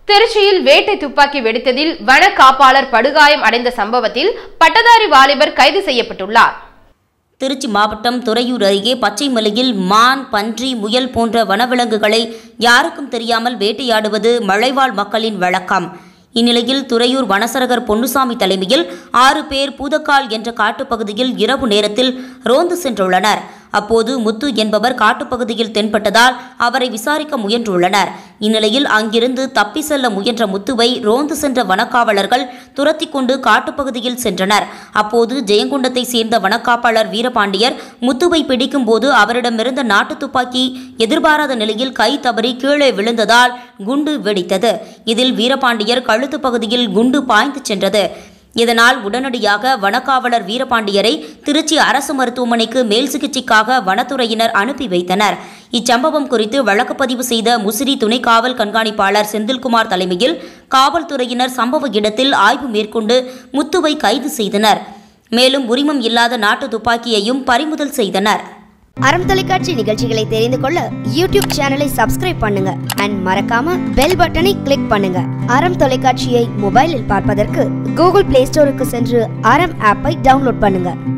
திருச்சியில் வேட்டை துப்பாக்கி வெடித்ததில் வன காப்பாளர் படுகாயம் அடைந்த சம்பவத்தில் பட்டதாரி வாலிபர் கைது செய்யப்பட்டுள்ளார் திருச்சி மாவட்டம் துறையூர் அருகே பச்சைமலையில் மான் பன்றி முயல் போன்ற வனவிலங்குகளை யாருக்கும் தெரியாமல் வேட்டையாடுவது மலைவாழ் மக்களின் வழக்கம் இந்நிலையில் துறையூர் வனசரகர் பொன்னுசாமி தலைமையில் ஆறு பேர் பூதக்கால் என்ற காட்டுப்பகுதியில் இரவு நேரத்தில் ரோந்து சென்றுள்ளனர் அப்போது முத்து என்பவர் காட்டுப்பகுதியில் தென்பட்டதால் அவரை விசாரிக்க முயன்றுள்ளனர் இந்நிலையில் அங்கிருந்து தப்பி செல்ல முயன்ற முத்துவை ரோந்து சென்ற வனக்காவலர்கள் துரத்தி கொண்டு காட்டுப்பகுதியில் சென்றனர் அப்போது ஜெயங்கொண்டத்தை சேர்ந்த வனக்காப்பாளர் வீரபாண்டியர் முத்துவை பிடிக்கும்போது அவரிடமிருந்த நாட்டு துப்பாக்கி எதிர்பாராத நிலையில் கை தவறி கீழே விழுந்ததால் குண்டு வெடித்தது இதில் வீரபாண்டியர் கழுத்து பகுதியில் குண்டு பாய்ந்து சென்றது இதனால் உடனடியாக வனக்காவலர் வீரபாண்டியரை திருச்சி அரசு மருத்துவமனைக்கு மேல் சிகிச்சைக்காக வனத்துறையினர் அனுப்பி வைத்தனர் இச்சம்பவம் குறித்து வழக்கு பதிவு செய்த முசிறி துணை காவல் கண்காணிப்பாளர் செந்தில்குமார் தலைமையில் காவல்துறையினர் சம்பவ இடத்தில் ஆய்வு மேற்கொண்டு முத்துவை கைது செய்தனர் மேலும் உரிமம் இல்லாத நாட்டு துப்பாக்கியையும் பறிமுதல் செய்தனர் அறம் தொலைக்காட்சி நிகழ்ச்சிகளை தெரிந்து கொள்ள யூடியூப் சேனலை சப்ஸ்கிரைப் பண்ணுங்க அண்ட் மறக்காம பெல் பட்டனை கிளிக் பண்ணுங்க அறம் தொலைக்காட்சியை மொபைலில் பார்ப்பதற்கு கூகுள் பிளே ஸ்டோருக்கு சென்று அறம் ஆப்பை டவுன்லோட் பண்ணுங்க